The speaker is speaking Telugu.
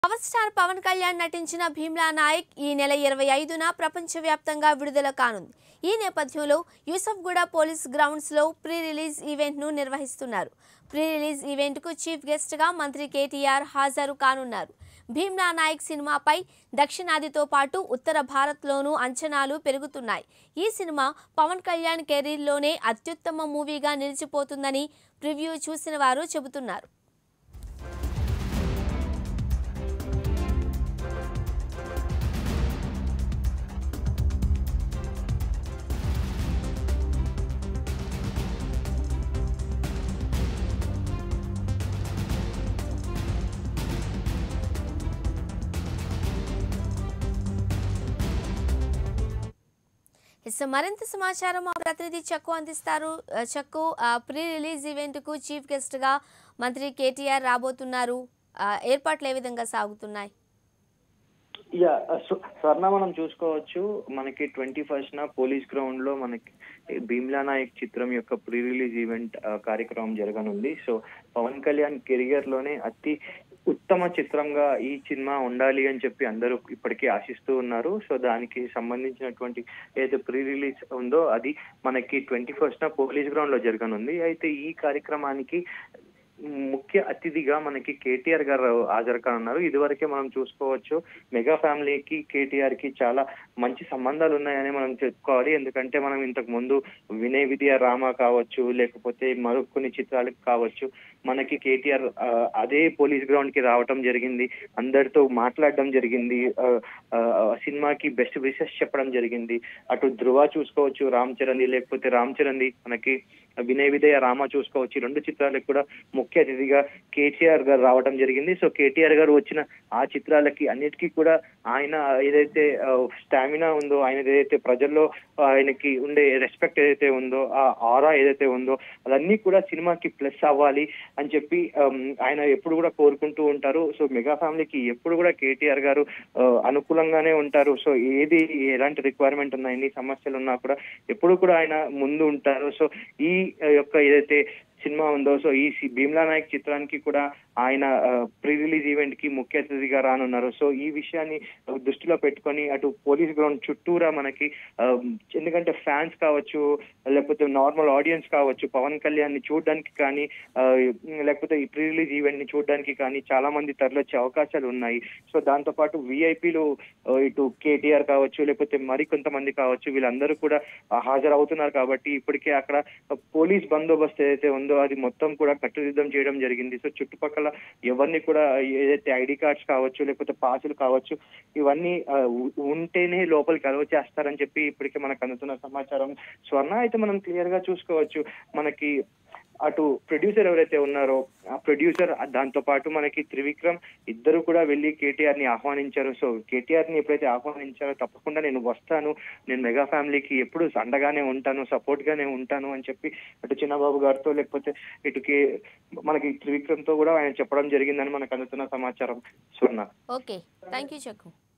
పవర్ స్టార్ పవన్ కళ్యాణ్ నటించిన భీమ్లా నాయక్ ఈ నెల ఇరవై ఐదున ప్రపంచవ్యాప్తంగా విడుదల కానుంది ఈ నేపథ్యంలో యూసఫ్గూడ పోలీస్ గ్రౌండ్స్లో ప్రీ రిలీజ్ ఈవెంట్ను నిర్వహిస్తున్నారు ప్రీ రిలీజ్ ఈవెంట్కు చీఫ్ గెస్ట్గా మంత్రి కేటీఆర్ హాజరు కానున్నారు భీమ్లా నాయక్ సినిమాపై దక్షిణాదితో పాటు ఉత్తర భారత్లోనూ అంచనాలు పెరుగుతున్నాయి ఈ సినిమా పవన్ కళ్యాణ్ కెరీర్లోనే అత్యుత్తమ మూవీగా నిలిచిపోతుందని ప్రివ్యూ చూసిన వారు చెబుతున్నారు ఇక మరింత సమాచారం మా ప్రతినిధి చక్కు అందిస్తారు ఆ, చక్కు ఆ, ప్రీ రిలీజ్ ఈవెంట్కు చీఫ్ గెస్ట్గా మంత్రి కేటీఆర్ రాబోతున్నారు ఆ, ఏర్పాట్లు ఏ విధంగా సాగుతున్నాయి యా స్వ- స్వర్ణ మనం చూసుకోవచ్చు మనకి ట్వంటీ ఫస్ట్ న పోలీస్ గ్రౌండ్ లో మనకి భీమ్లా నాయక్ చిత్రం యొక్క ప్రీ రిలీజ్ ఈవెంట్ ఆ, కార్యక్రమం జరగనుంది సో పవన్ కళ్యాణ్ కెరియర్ లోనే అతి ఉత్తమ చిత్రంగా ఈ సినిమా ఉండాలి అని చెప్పి అందరూ ఇప్పటికీ ఆశిస్తూ ఉన్నారు సో దానికి సంబంధించినటువంటి ఏదైతే ప్రీ రిలీజ్ ఉందో అది మనకి ట్వంటీ ఫస్ట్ న పోలీస్ గ్రౌండ్ లో జరగనుంది అయితే ఈ కార్యక్రమానికి ముఖ్య అతిథిగా మనకి కేటీఆర్ గారు హాజరు కానున్నారు ఇదివరకే మనం చూసుకోవచ్చు మెగా ఫ్యామిలీకి కేటీఆర్ కి చాలా మంచి సంబంధాలు ఉన్నాయని మనం చెప్పుకోవాలి ఎందుకంటే మనం ఇంతకు ముందు వినయ్ విద్య రామ కావచ్చు లేకపోతే మరో కొన్ని చిత్రాలకు కావచ్చు మనకి కేటీఆర్ ఆ, అదే పోలీస్ గ్రౌండ్ కి రావటం జరిగింది అందరితో మాట్లాడడం జరిగింది ఆ, ఆ, సినిమాకి బెస్ట్ విషెస్ చెప్పడం జరిగింది అటు ధృవ చూసుకోవచ్చు రామ్ చరణ్ లేకపోతే రామ్ చరణ్ మనకి వినయ్ విదయ రామ చూసుకోవచ్చు ఈ రెండు చిత్రాలకు కూడా ముఖ్య అతిథిగా కేటీఆర్ గారు రావడం జరిగింది సో కేటీఆర్ గారు వచ్చిన ఆ చిత్రాలకి అన్నిటికీ కూడా ఆయన ఏదైతే స్టామినా ఉందో ఆయన ఏదైతే ప్రజల్లో ఆయనకి ఉండే రెస్పెక్ట్ ఏదైతే ఉందో ఆ ఆరా ఏదైతే ఉందో అదన్నీ కూడా సినిమాకి ప్లస్ అవ్వాలి అని చెప్పి um, ఆయన ఎప్పుడు కూడా కోరుకుంటూ ఉంటారు సో మెగా ఫ్యామిలీకి ఎప్పుడు కూడా కేటీఆర్ గారు ఆ, అనుకూలంగానే ఉంటారు సో ఏది ఎలాంటి రిక్వైర్మెంట్ ఉన్నా ఎన్ని సమస్యలు ఉన్నా కూడా ఎప్పుడు కూడా ఆయన ముందు ఉంటారు సో ఈ ఆ, యొక్క ఏదైతే సినిమా ఉందో సో ఈ సి- భీమ్లా నాయక్ చిత్రానికి కూడా ఆయన ప్రీ రిలీజ్ ఈవెంట్ కి ముఖ్య అతిథిగా రానున్నారు సో ఈ విషయాన్ని దృష్టిలో పెట్టుకొని అటు పోలీస్ గ్రౌండ్ చుట్టూరా మనకి ఆ, ఎందుకంటే ఫ్యాన్స్ కావచ్చు లేకపోతే నార్మల్ ఆడియన్స్ కావచ్చు పవన్ కళ్యాణ్ ని చూడడానికి కానీ ఆ, లేకపోతే ఈ ప్రీ రిలీజ్ ఈవెంట్ ని చూడడానికి కానీ చాలా మంది తరలిచ్చే అవకాశాలు ఉన్నాయి సో దాంతో పాటు విఐపీలు ఇటు కేటీఆర్ కావచ్చు లేకపోతే మరి కొంతమంది కావచ్చు వీళ్ళందరూ కూడా ఆ, హాజరవుతున్నారు కాబట్టి ఇప్పటికే అక్కడ పోలీస్ బందోబస్తు ఏదైతే ఉందో అది మొత్తం కూడా కట్టుదిద్దం చేయడం జరిగింది సో చుట్టుపక్కల ఎవరిని కూడా ఏదైతే ఐడి కార్డ్స్ కావచ్చు లేకపోతే పాసులు కావచ్చు ఇవన్నీ ఆ, ఉ- ఉంటేనే లోపలికి అలవ చేస్తారని చెప్పి ఇప్పటికే మనకు అందుతున్న సమాచారం స్వర్ణ అయితే మనం క్లియర్ గా చూసుకోవచ్చు మనకి అటు ప్రొడ్యూసర్ ఎవరైతే ఉన్నారో ఆ ప్రొడ్యూసర్ దాంతో పాటు మనకి త్రివిక్రమ్ ఇద్దరు కూడా వెళ్ళి కేటీఆర్ ని ఆహ్వానించారు సో కేటీఆర్ ని ఎప్పుడైతే ఆహ్వానించారో తప్పకుండా నేను వస్తాను నేను మెగా ఫ్యామిలీకి ఎప్పుడు అండగానే ఉంటాను సపోర్ట్ గానే ఉంటాను అని చెప్పి అటు చిన్నబాబు గారితో లేకపోతే ఇటు కే మనకి త్రివిక్రమ్ తో కూడా ఆయన చెప్పడం జరిగిందని మనకు అందుతున్న సమాచారం స్వర్ణ ఓకే థ్యాంక్ యూ చక్కు